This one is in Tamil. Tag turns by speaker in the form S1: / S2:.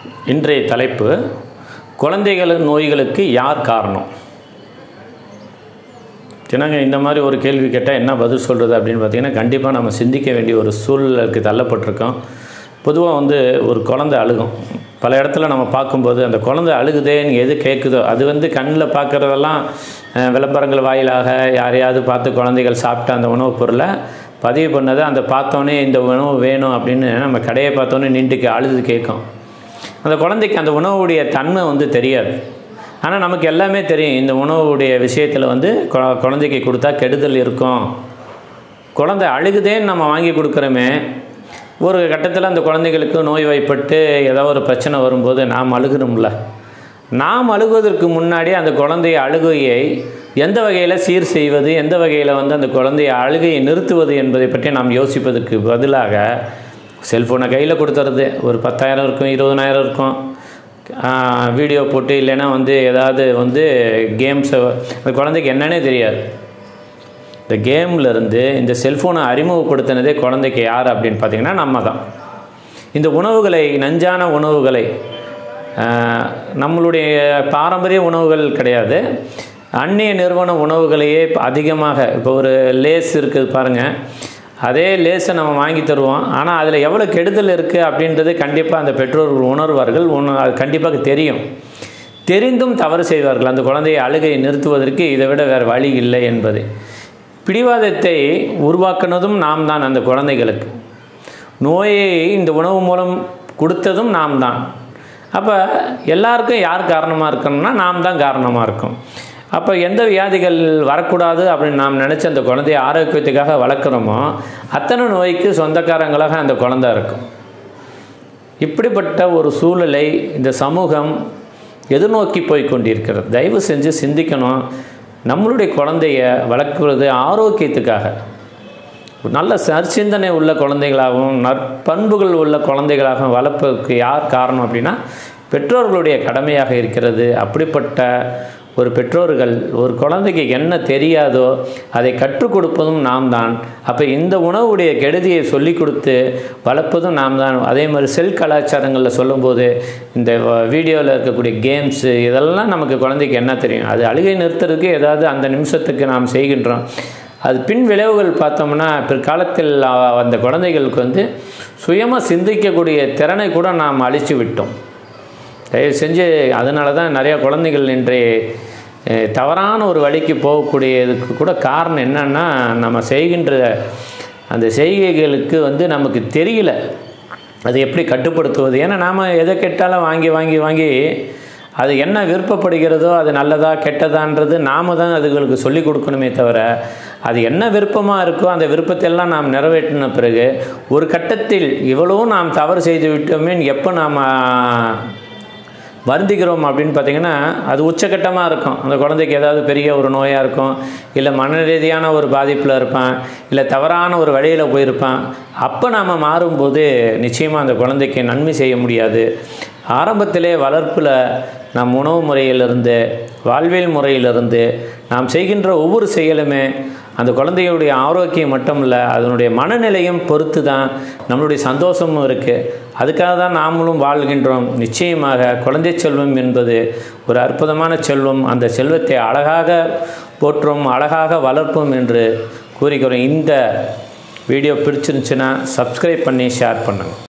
S1: இன்றைய தலைப்பு குழந்தைகள் நோய்களுக்கு யார் காரணம் தினங்க இந்த மாதிரி ஒரு கேள்வி கேட்டால் என்ன பதில் சொல்கிறது அப்படின்னு பார்த்தீங்கன்னா கண்டிப்பாக நம்ம சிந்திக்க வேண்டிய ஒரு சூழலுக்கு தள்ளப்பட்டிருக்கோம் பொதுவாக வந்து ஒரு குழந்தை அழுகும் பல இடத்துல நம்ம பார்க்கும்போது அந்த குழந்தை அழுகுதேன்னு எது கேட்குதோ அது வந்து கண்ணில் பார்க்குறதெல்லாம் அஹ், விளம்பரங்கள் வாயிலாக யாரையாவது பார்த்து குழந்தைகள் சாப்பிட்ட அந்த உணவுப் பொருளை பதிவு பண்ணதை அந்த பார்த்தோன்னே இந்த உணவு வேணும் அப்படின்னு நம்ம கடையை பார்த்தோன்னே நின்றுக்கு அழுது கேட்கும் அந்த குழந்தைக்கு அந்த உணவுடைய தன்மை வந்து தெரியாது ஆனால் நமக்கு எல்லாமே தெரியும் இந்த உணவுடைய விஷயத்தில் வந்து கொ- குழந்தைக்கு கொடுத்தா கெடுதல் இருக்கும் குழந்தை அழுகுதேன்னு நம்ம வாங்கி கொடுக்குறோமே ஒரு கட்டத்தில் அந்த குழந்தைகளுக்கு நோய்வாய்ப்பட்டு ஏதோ ஒரு பிரச்சனை வரும்போது நாம் அழுகிறோம்ல நாம் அழுகுவதற்கு முன்னாடி அந்த குழந்தைய அழுகையை எந்த வகையில் சீர் செய்வது எந்த வகையில் வந்து அந்த குழந்தைய அழுகையை நிறுத்துவது என்பதை பற்றி நாம் யோசிப்பதற்கு பதிலாக செல்ஃபோனை கையில் கொடுத்துறது ஒரு பத்தாயிரம் இருக்கும் இருபதனாயிரம் இருக்கும் ஆஹ் வீடியோ போட்டு இல்லைன்னா வந்து ஏதாவது வந்து கேம்ஸை அந்த குழந்தைக்கு என்னன்னே தெரியாது இந்த கேம்ல இருந்து இந்த செல்ஃபோனை அறிமுகப்படுத்தினதே குழந்தைக்கு யார் அப்படின்னு பார்த்தீங்கன்னா நம்ம தான் இந்த உணவுகளை நஞ்சான உணவுகளை ஆஹ், நம்மளுடைய பாரம்பரிய உணவுகள் கிடையாது அந்நிய நிறுவன உணவுகளையே இப்ப அதிகமாக இப்போ ஒரு லேஸ் இருக்குது பாருங்கள் அதே லேஸை நம்ம வாங்கி தருவோம் ஆனால் அதில் எவ்வளோ கெடுதல் இருக்குது அப்படின்றது கண்டிப்பாக அந்த பெற்றோர்கள் உணர்வார்கள் உண அது கண்டிப்பாக தெரியும் தெரிந்தும் தவறு செய்வார்கள் அந்த குழந்தையை அழுகையை நிறுத்துவதற்கு இதை விட வேறு வழி இல்லை என்பது பிடிவாதத்தை உருவாக்குனதும் நாம் தான் அந்த குழந்தைகளுக்கு நோயை இந்த உணவு மூலம் கொடுத்ததும் நாம் தான் அப்போ எல்லாருக்கும் யார் காரணமாக இருக்கணும்னா நாம் தான் காரணமாக இருக்கோம் அப்போ எந்த வியாதிகள் வரக்கூடாது அப்படின்னு நாம் நினச்ச அந்த குழந்தைய ஆரோக்கியத்துக்காக வளர்க்குறோமோ அத்தனை நோய்க்கு சொந்தக்காரங்களாக அந்த குழந்தை இருக்கும் இப்படிப்பட்ட ஒரு சூழலை இந்த சமூகம் எதிர்நோக்கி போய் கொண்டிருக்கிறது தயவு செஞ்சு சிந்திக்கணும் நம்மளுடைய குழந்தைய வளர்க்குறது ஆரோக்கியத்துக்காக ஒரு நல்ல நற்சிந்தனை உள்ள குழந்தைகளாகவும் நற்பண்புகள் உள்ள குழந்தைகளாகவும் வளர்ப்பதற்கு யார் காரணம் அப்படின்னா பெற்றோர்களுடைய கடமையாக இருக்கிறது அப்படிப்பட்ட ஒரு பெற்றோர்கள் ஒரு குழந்தைக்கு என்ன தெரியாதோ அதை கற்றுக் கொடுப்பதும் நாம் தான் அப்போ இந்த உணவுடைய கெடுதியை சொல்லிக் கொடுத்து வளர்ப்பதும் நாம் தான் அதே மாதிரி செல் கலாச்சாரங்களில் சொல்லும்போது இந்த வீடியோவில் இருக்கக்கூடிய கேம்ஸு இதெல்லாம் நமக்கு குழந்தைக்கு என்ன தெரியும் அது அழுகை நிறுத்துறதுக்கு ஏதாவது அந்த நிமிஷத்துக்கு நாம் செய்கின்றோம் அது பின் விளைவுகள் பார்த்தோம்னா பிற்காலத்தில் அ- அந்த குழந்தைகளுக்கு வந்து சுயமாக சிந்திக்கக்கூடிய திறனை கூட நாம் அழிச்சு விட்டோம் தயவு செஞ்சு அதனால தான் நிறையா குழந்தைகள் இன்றைய அஹ், தவறான ஒரு வழிக்கு போகக்கூடியதுக்கு கூட காரணம் என்னன்னா நம்ம செய்கின்ற அந்த செய்கைகளுக்கு வந்து நமக்கு தெரியல அது எப்படி கட்டுப்படுத்துவது ஏன்னா நாம் எதை கெட்டாலும் வாங்கி வாங்கி வாங்கி அது என்ன விருப்பப்படுகிறதோ அது நல்லதா கெட்டதான்றது நாம தான் அதுகளுக்கு சொல்லி கொடுக்கணுமே தவிர அது என்ன விருப்பமாக இருக்கோ அந்த விருப்பத்தையெல்லாம் நாம் நிறைவேற்றின பிறகு ஒரு கட்டத்தில் இவ்வளவும் நாம் தவறு செய்து விட்டோமேன்னு எப்போ நாம் வருந்திக்கிறோம் அப்படின்னு பார்த்தீங்கன்னா அது உச்சக்கட்டமாக இருக்கும் அந்த குழந்தைக்கு ஏதாவது பெரிய ஒரு நோயாக இருக்கும் இல்லை மன ரீதியான ஒரு பாதிப்பில் இருப்பான் இல்லை தவறான ஒரு வழியில் போயிருப்பான் அப்போ நாம் மாறும்போது நிச்சயமாக அந்த குழந்தைக்கு நன்மை செய்ய முடியாது ஆரம்பத்திலே வளர்ப்பில் நம் உணவு முறையிலிருந்து வாழ்வியல் முறையிலிருந்து நாம் செய்கின்ற ஒவ்வொரு செயலுமே அந்த குழந்தையுடைய ஆரோக்கியம் மட்டும் இல்லை அதனுடைய மனநிலையும் பொறுத்து தான் நம்மளுடைய சந்தோஷமும் இருக்குது அதுக்காக தான் நாமளும் வாழ்கின்றோம் நிச்சயமாக குழந்தை செல்வம் என்பது ஒரு அற்புதமான செல்வம் அந்த செல்வத்தை அழகாக போற்றும் அழகாக வளர்ப்போம் என்று கூறுகிறோம் இந்த வீடியோ பிடிச்சிருந்துச்சுன்னா சப்ஸ்கிரைப் பண்ணி ஷேர் பண்ணுங்கள்